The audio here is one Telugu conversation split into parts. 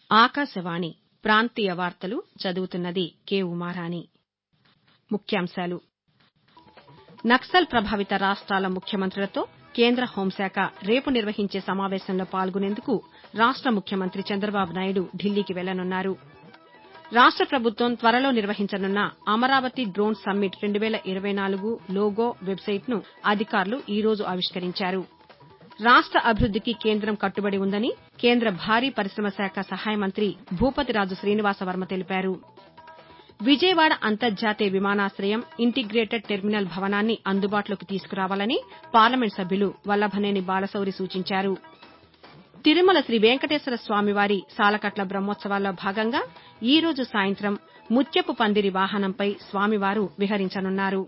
ఆకాశవాణి ప్రాంతీయ వార్తలు చదువుతున్నది కే ఉమారాణి ముఖ్యాంశాలు నక్సల్ ప్రభావిత రాష్ట్రాల ముఖ్యమంత్రులతో కేంద్ర హోంశాఖ రేపు నిర్వహించే సమావేశంలో పాల్గొనేందుకు రాష్ట ముఖ్యమంత్రి చంద్రబాబు నాయుడు ఢిల్లీకి వెళ్లనున్నారు రాష్ట ప్రభుత్వం త్వరలో నిర్వహించనున్న అమరావతి డ్రోన్ సమ్మిట్ రెండు వేల ఇరవై నాలుగు లోగో వెబ్సైట్ను అధికారులు ఈ రోజు ఆవిష్కరించారు రాష్ట అభివృద్దికి కేంద్రం కట్టుబడి ఉందని కేంద్ర భారీ పరిశమల శాఖ సహాయ మంత్రి భూపతిరాజు శ్రీనివాసవర్మ తెలిపారు విజయవాడ అంతర్జాతీయ విమానాశయం ఇంటిగ్రేటెడ్ టెర్మినల్ భవనాన్ని అందుబాటులోకి తీసుకురావాలని పార్లమెంట్ సభ్యులు వల్లభనేని బాలశౌరి సూచించారు తిరుమల శ్రీ వెంకటేశ్వర స్వామివారి సాలకట్ల బ్రహ్మోత్సవాల్లో భాగంగా ఈ రోజు సాయంత్రం ముత్యపు పందిరి వాహనంపై స్వామివారు విహరించనున్నారు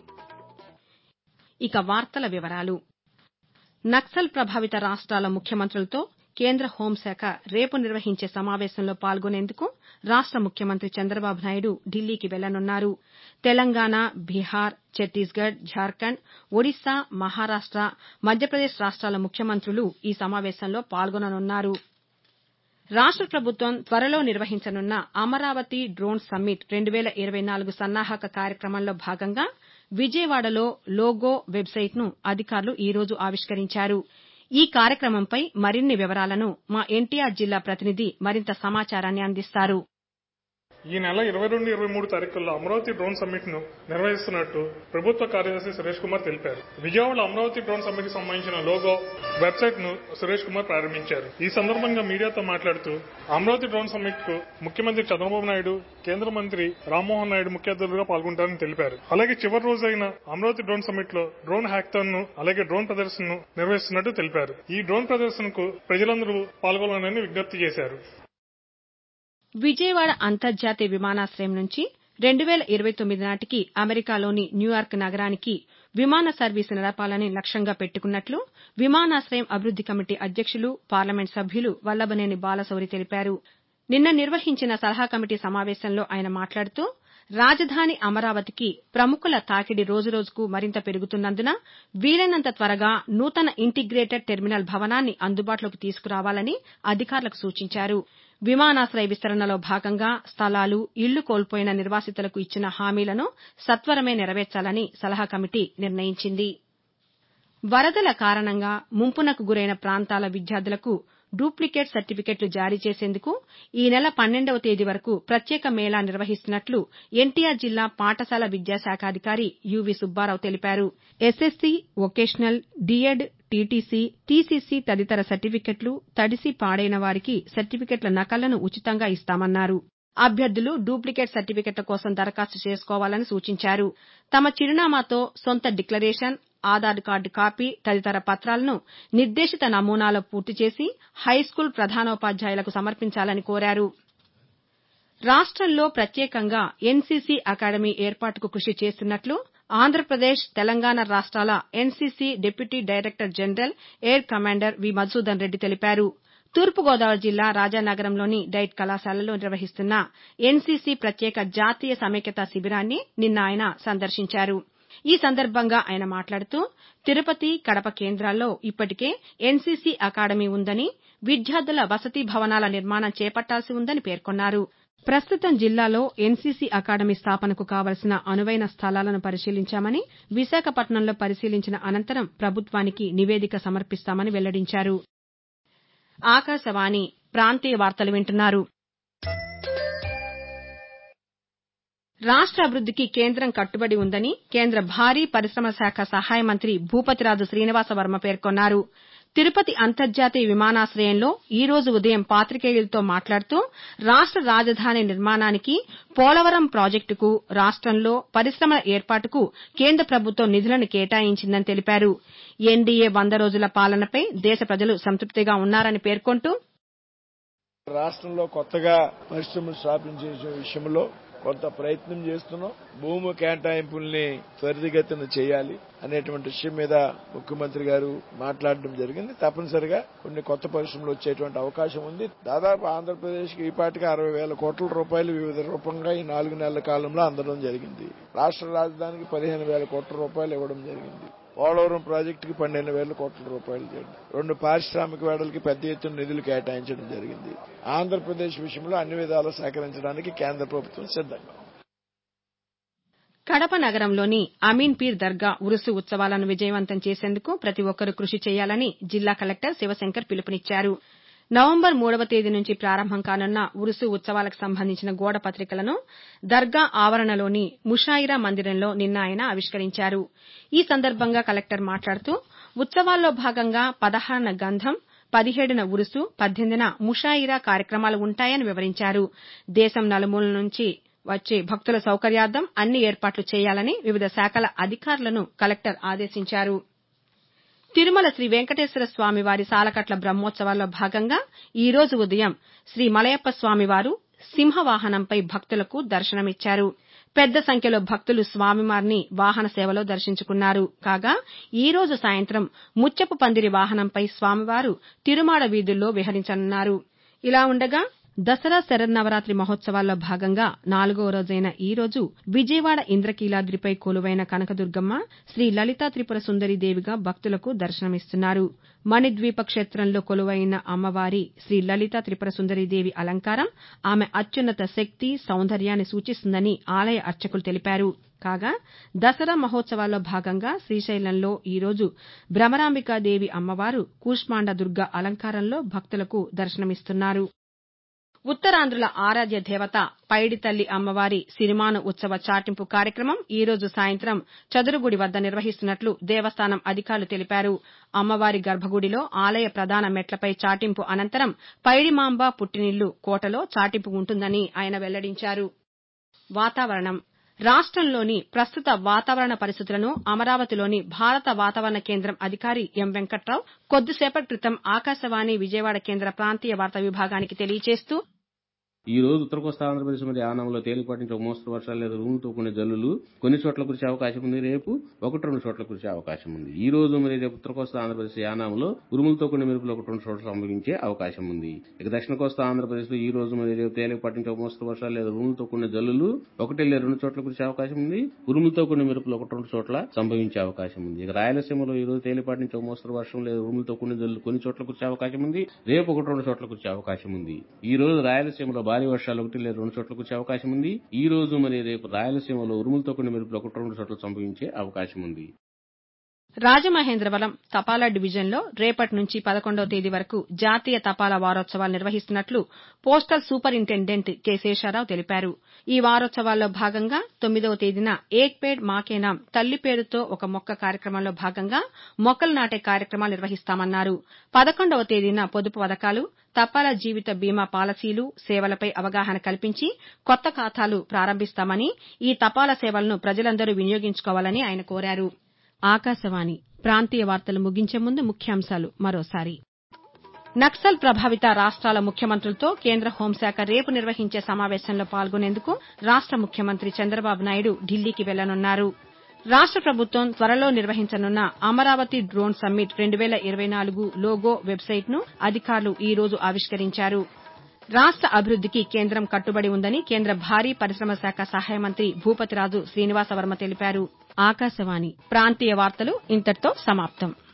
నక్సల్ ప్రభావిత రాష్ట్రాల ముఖ్యమంత్రులతో కేంద్ర హోంశాఖ రేపు నిర్వహించే సమావేశంలో పాల్గొనేందుకు రాష్ట ముఖ్యమంత్రి చంద్రబాబు నాయుడు ఢిల్లీకి వెళ్లనున్నారు తెలంగాణ బీహార్ ఛత్తీస్గఢ్ ఝార్ఖండ్ ఒడిశా మహారాష్ట మధ్యప్రదేశ్ రాష్ట్రాల ముఖ్యమంత్రులు ఈ సమావేశంలో పాల్గొననున్నారు రాష్ట ప్రభుత్వం త్వరలో నిర్వహించనున్న అమరావతి డ్రోన్ సమ్మిట్ రెండు వేల ఇరవై నాలుగు సన్నాహక కార్యక్రమంలో భాగంగా విజయవాడలో లోగో వెబ్సైట్ను అధికారులు ఈ రోజు ఆవిష్కరించారు ఈ కార్యక్రమంపై మరిన్ని వివరాలను మా ఎన్టీఆర్ జిల్లా ప్రతినిధి మరింత సమాచారాన్ని అందిస్తారు ఈ నెల ఇరవై రెండు ఇరవై మూడు తారీఖుల్లో అమరావతి డ్రోన్ సమ్మిట్ ను నిర్వహిస్తున్నట్టు ప్రభుత్వ కార్యదర్శి సురేష్ కుమార్ తెలిపారు విజయవాడలో అమరావతి డ్రోన్ సమ్మిట్ కి సంబంధించిన లోగో వెబ్సైట్ ను సురేష్ కుమార్ ప్రారంభించారు ఈ సందర్భంగా మీడియాతో మాట్లాడుతూ అమరావతి డ్రోన్ సమ్మిట్ కు ముఖ్యమంత్రి చంద్రబాబు నాయుడు కేంద్ర మంత్రి రామ్మోహన్ నాయుడు ముఖ్య అతిథులుగా పాల్గొంటారని తెలిపారు అలాగే చివరి రోజైన అమరావతి డ్రోన్ సమ్మిట్ లో డ్రోన్ హ్యాక్థాన్ ను అలాగే డ్రోన్ ప్రదర్శనను నిర్వహిస్తున్నట్టు తెలిపారు ఈ డ్రోన్ ప్రదర్శనకు ప్రజలందరూ పాల్గొనాలని విజ్ఞప్తి చేశారు విజయవాడ అంతర్జాతీయ విమానాశయం నుంచి రెండు వేల ఇరవై తొమ్మిది నాటికి అమెరికాలోని న్యూయార్క్ నగరానికి విమాన సర్వీసు నడపాలని లక్ష్యంగా పెట్టుకున్నట్లు విమానాశయం అభివృద్ది కమిటీ అధ్యక్షులు పార్లమెంట్ సభ్యులు వల్లభనేని బాలశౌరి తెలిపారు నిన్న నిర్వహించిన సలహా కమిటీ సమావేశంలో ఆయన మాట్లాడుతూ రాజధాని అమరావతికి ప్రముఖుల తాకిడి రోజురోజుకు మరింత పెరుగుతున్నందున వీలైనంత త్వరగా నూతన ఇంటిగ్రేటెడ్ టెర్మినల్ భవనాన్ని అందుబాటులోకి తీసుకురావాలని అధికారులకు సూచించారు విమానాశయ విస్తరణలో భాగంగా స్థలాలు ఇళ్లు కోల్పోయిన నిర్వాసితులకు ఇచ్చిన హామీలను సత్వరమే నెరవేర్చాలని సలహా కమిటీ నిర్ణయించింది వరదల కారణంగా ముంపునకు గురైన ప్రాంతాల విద్యార్థులకు డూప్లికేట్ సర్టిఫికెట్లు జారీ చేసేందుకు ఈ నెల పన్నెండవ తేదీ వరకు ప్రత్యేక మేళా నిర్వహిస్తున్నట్లు ఎన్టీఆర్ జిల్లా పాఠశాల విద్యాశాఖాధికారి యువి సుబ్బారావు తెలిపారు SSC vocational DEd TTC TCC తదితర సర్టిఫికెట్లు తడిసి పాడైన వారికి సర్టిఫికెట్ల నకళ్లను ఉచితంగా ఇస్తామన్నారు అభ్యర్థులు డూప్లికేట్ సర్టిఫికెట్ల కోసం దరఖాస్తు చేసుకోవాలని సూచించారు తమ చిరునామాతో సొంత డిక్లరేషన్ ఆధార్ కార్డు కాపీ తదితర పత్రాలను నిర్దేశిత నమూనాలో పూర్తి చేసి హైస్కూల్ ప్రధానోపాధ్యాయులకు సమర్పించాలని కోరారు రాష్టంలో ప్రత్యేకంగా ఎన్సీసీ అకాడమీ ఏర్పాటుకు కృషి చేస్తున్నట్లు ఆంధ్రప్రదేశ్ తెలంగాణ రాష్ట్రాల NCC deputy director general air commander V Madhusudan Reddy తెలిపారు తూర్పుగోదావరి జిల్లా రాజానగరంలోని డైట్ కళాశాలలో నిర్వహిస్తున్న ఎన్సీసీ ప్రత్యేక జాతీయ సమైక్యతా శిబిరాన్ని నిన్న ఆయన సందర్శించారు ఈ సందర్భంగా ఆయన మాట్లాడుతూ తిరుపతి కడప కేంద్రాల్లో ఇప్పటికే ఎన్సీసీ అకాడమీ ఉందని విద్యార్థుల వసతి భవనాల నిర్మాణం చేపట్టాల్సి ఉందని పేర్కొన్నారు ప్రస్తుతం జిల్లాలో ఎన్సీసీ అకాడమీ స్థాపనకు కావలసిన అనువైన స్థలాలను పరిశీలించామని విశాఖపట్నంలో పరిశీలించిన అనంతరం ప్రభుత్వానికి నివేదిక సమర్పిస్తామని వెల్లడించారు ఆకాశవాణి ప్రాంతీయ వార్తలు వింటున్నారు రాష్ట అభివృద్దికి కేంద్రం కట్టుబడి ఉందని కేంద్ర భారీ పరిశమల శాఖ సహాయ మంత్రి భూపతిరాజు శ్రీనివాసవర్మ పేర్కొన్నారు తిరుపతి అంతర్జాతీయ విమానాశయంలో ఈ రోజు ఉదయం పాతికేయులతో మాట్లాడుతూ రాష్ట రాజధాని నిర్మాణానికి పోలవరం ప్రాజెక్టుకు రాష్టంలో పరిశమల ఏర్పాటుకు కేంద్ర ప్రభుత్వం నిధులను కేటాయించిందని తెలిపారు ఎన్డీఏ వంద రోజుల పాలనపై దేశ ప్రజలు సంతృప్తిగా ఉన్నారని పేర్కొంటూ రాష్ట్రంలో కొత్తగా పరిశ్రమలు స్థాపించే విషయంలో కొంత ప్రయత్నం చేస్తున్నాం భూమి కేటాయింపుల్ని త్వరితగతిన చేయాలి అనేటువంటి విషయం మీద ముఖ్యమంత్రి గారు మాట్లాడడం జరిగింది తప్పనిసరిగా కొన్ని కొత్త పరిశ్రమలు వచ్చేటువంటి అవకాశం ఉంది దాదాపు ఆంధ్రప్రదేశ్ కి ఈ పాటికి అరవై వేల కోట్ల రూపాయలు వివిధ రూపంగా ఈ నాలుగు నెలల కాలంలో అందడం జరిగింది రాష్ట్ర రాజధానికి పదిహేను వేల కోట్ల రూపాయలు ఇవ్వడం జరిగింది పోలవరం ప్రాజెక్టుకి పన్నెండు వేల కోట్ల రూపాయలు చేయండి రెండు పారిశ్రామిక వేడలకి పెద్ద ఎత్తున నిధులు కేటాయించడం జరిగింది ఆంధ్రప్రదేశ్ విషయంలో అన్ని విధాలు సహకరించడానికి కేంద్ర ప్రభుత్వం సిద్ధంగా ఉంది. కడప నగరంలోని అమీన్ పీర్ దర్గా ఉరుసు ఉత్సవాలను విజయవంతం చేసేందుకు ప్రతి ఒక్కరూ కృషి చేయాలని జిల్లా కలెక్టర్ శివశంకర్ పిలుపునిచ్చారు నవంబర్ మూడవ తేదీ నుంచి ప్రారంభం కానున్న ఉరుసు ఉత్సవాలకు సంబంధించిన గోడ పత్రికలను దర్గా ఆవరణలోని ముషాయిరా మందిరంలో నిన్న ఆయన ఆవిష్కరించారు ఈ సందర్భంగా కలెక్టర్ మాట్లాడుతూ ఉత్సవాల్లో భాగంగా పదహారున గంధం పదిహేడున ఉరుసు పద్దెనిమిదిన ముషాయిరా కార్యక్రమాలు ఉంటాయని వివరించారు దేశం నలుమూలల నుంచి వచ్చే భక్తుల సౌకర్యార్థం అన్ని ఏర్పాట్లు చేయాలని వివిధ శాఖల అధికారులను కలెక్టర్ ఆదేశించారు తిరుమల శ్రీ వెంకటేశ్వర స్వామి వారి సాలకట్ల బ్రహ్మోత్సవాల్లో భాగంగా ఈ రోజు ఉదయం శ్రీ మలయప్ప స్వామివారు సింహవాహనంపై భక్తులకు దర్శనమిచ్చారు పెద్ద సంఖ్యలో భక్తులు స్వామివారిని వాహన సేవలో దర్శించుకున్నారు కాగా ఈ రోజు సాయంత్రం ముత్యపు పందిరి వాహనంపై స్వామివారు తిరుమాడ వీధుల్లో విహరించనున్నారు ఇలా ఉండగా దసరా శరన్నవరాత్రి మహోత్సవాల్లో భాగంగా నాలుగో రోజైన ఈ రోజు విజయవాడ ఇంద్రకీలాద్రిపై కొలువైన కనకదుర్గమ్మ శ్రీ లలితా త్రిపుర సుందరి దేవిగా భక్తులకు దర్శనమిస్తున్నారు మణిద్వీప క్షేత్రంలో కొలువైన అమ్మవారి శ్రీ లలితా త్రిపుర సుందరి దేవి అలంకారం ఆమె అత్యున్నత శక్తి సౌందర్యాన్ని సూచిస్తుందని ఆలయ అర్చకులు తెలిపారు కాగా దసరా మహోత్సవాల్లో భాగంగా శ్రీశైలంలో ఈ రోజు భ్రమరాంబికాదేవి అమ్మవారు కూష్మాండ దుర్గ అలంకారంలో భక్తులకు దర్శనమిస్తున్నారు ఉత్తరాంధ్రుల ఆరాధ్య దేవత పైడితల్లి అమ్మవారి సిరిమాను ఉత్సవ చాటింపు కార్యక్రమం ఈ రోజు సాయంత్రం చదురుగుడి వద్ద నిర్వహిస్తున్నట్లు దేవస్థానం అధికారులు తెలిపారు అమ్మవారి గర్భగుడిలో ఆలయ ప్రధాన మెట్లపై చాటింపు అనంతరం పైడిమాంబ పుట్టినిల్లు కోటలో చాటింపు ఉంటుందని ఆయన వెల్లడించారు వాతావరణం రాష్టంలోని ప్రస్తుత వాతావరణ పరిస్థితులను అమరావతిలోని భారత వాతావరణ కేంద్రం అధికారి ఎం వెంకట్రావు కొద్దిసేపటి క్రితం ఆకాశవాణి విజయవాడ కేంద్ర ప్రాంతీయ వార్తా విభాగానికి తెలియజేస్తూ ఈ రోజు ఉత్తర కోస్తా ఆంధ్రప్రదేశ్ మరియు యానంలో తేలికపాటి నుంచి ఒక మోస్తరు వర్షాలు లేదా రూములతో కొన్ని జల్లులు కొన్ని చోట్ల కురిసే అవకాశం ఉంది రేపు ఒకటి రెండు చోట్ల కురిసే అవకాశం ఉంది ఈ రోజు మరియు రేపు ఉత్తర కోస్తా ఆంధ్రప్రదేశ్ యానంలో ఉరుములతో కొన్ని మెరుపులు ఒకటి రెండు చోట్ల సంభవించే అవకాశం ఉంది ఇక దక్షిణ కోస్తా ఆంధ్రప్రదేశ్ లో ఈ రోజు మరియు రేపు తేలికపాటి నుంచి ఒక మోస్తరు వర్షాలు లేదా రూములతో కొన్ని జల్లులు ఒకటి లేదా రెండు చోట్ల కురిసే అవకాశం ఉంది ఉరుములతో కొన్ని మెరుపులు ఒకటి రెండు చోట్ల సంభవించే అవకాశం ఉంది ఇక రాయలసీమలో ఈ రోజు తేలికపాటి నుంచి ఒక మోస్తరు వర్షం లేదా ఉరుములతో కొన్ని జల్లులు కొన్ని చోట్ల కురిసే అవకాశం ఉంది రేపు ఒకటి రెండు చోట్ల కురిసే అవకాశం ఉంది ఈ రోజు రాయలసీమలో భారీ వర్షాలు ఒకటి లేదా రెండు చోట్ల కురిసే అవకాశం ఉంది ఈ రోజు మరియు రేపు రాయలసీమలో ఉరుములతో కొన్ని మెరుపులు ఒకటి రెండు చోట్ల సంభవించే అవకాశం ఉంది రాజమహేంద్రవరం తపాలా డివిజన్లో రేపటి నుంచి పదకొండవ తేదీ వరకు జాతీయ తపాలా వారోత్సవాలు నిర్వహిస్తున్నట్లు పోస్టల్ సూపరింటెండెంట్ కె శేషారావు తెలిపారు ఈ వారోత్సవాల్లో భాగంగా తొమ్మిదవ తేదీన ఏక్ పేడ్ మాకే నామ్ తల్లి పేరుతో ఒక మొక్క కార్యక్రమంలో భాగంగా మొక్కలు నాటే కార్యక్రమాలు నిర్వహిస్తామన్నారు పదకొండవ తేదీన పొదుపు పథకాలు తపాలా జీవిత బీమా పాలసీలు సేవలపై అవగాహన కల్పించి కొత్త ఖాతాలు ప్రారంభిస్తామని ఈ తపాలా సేవలను ప్రజలందరూ వినియోగించుకోవాలని ఆయన కోరారు ఆకాశవాణి ప్రాంతీయ వార్తలు ముగించే ముందు ముఖ్యాంశాలు మరోసారి నక్సల్ ప్రభావిత రాష్ట్రాల ముఖ్యమంత్రులతో కేంద్ర హోంశాఖ రేపు నిర్వహించే సమావేశంలో పాల్గొనేందుకు రాష్ట ముఖ్యమంత్రి చంద్రబాబు నాయుడు ఢిల్లీకి వెళ్లనున్నారు రాష్ట ప్రభుత్వం త్వరలో నిర్వహించనున్న అమరావతి డ్రోన్ సమ్మిట్ రెండు వేల ఇరవై నాలుగు లోగో వెబ్సైట్ను అధికారులు ఈ రోజు ఆవిష్కరించారు రాష్ట అభివృద్దికి కేంద్రం కట్టుబడి ఉందని కేంద్ర భారీ పరిశమల శాఖ సహాయ మంత్రి భూపతిరాజు శ్రీనివాసవర్మ తెలిపారు ఆకాశవాణి ప్రాంతీయ వార్తలు ఇంతటితో సమాప్తం